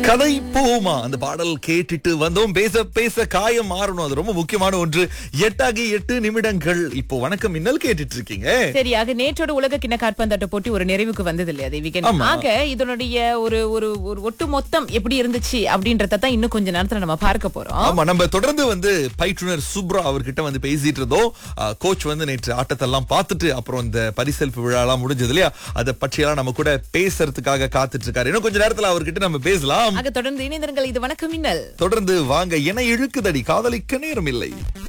கதை போமா அந்த பாடல் கேட்டுட்டு வந்தோம் பேச பேச காயம் மாறணும் அது ரொம்ப முக்கியமான ஒன்று எட்டாகி எட்டு நிமிடங்கள் இப்போ வணக்கம் மின்னல் கேட்டுட்டு இருக்கீங்க சரி ஆக நேற்றோட உலக கிண்ண காற்பந்தாட்ட போட்டி ஒரு நிறைவுக்கு வந்தது இல்லையா தேவிகன் ஆமா. ஆக இதனுடைய ஒரு ஒரு ஒரு ஒட்டு மொத்தம் எப்படி இருந்துச்சு அப்படின்றத தான் இன்னும் கொஞ்ச நேரத்துல நம்ம பார்க்க போறோம் ஆமா நம்ம தொடர்ந்து வந்து பயிற்றுனர் சுப்ரா அவர்கிட்ட வந்து பேசிட்டு இருந்தோம் கோச் வந்து நேற்று ஆட்டத்தெல்லாம் பார்த்துட்டு அப்புறம் இந்த பரிசளிப்பு விழா எல்லாம் முடிஞ்சது இல்லையா அதை பற்றியெல்லாம் நம்ம கூட பேசுறதுக்காக காத்துட்டு இருக்காரு இன்னும் கொஞ்ச நேரத்துல அவர்கிட்ட நம்ம பேசலாம் ஆக தொடர்ந்து இணைந்திருங்கள் இது வணக்கம் மின்னல் தொடர்ந்து வாங்க என இழுக்குதடி காதலிக்க நேரம் இல்லை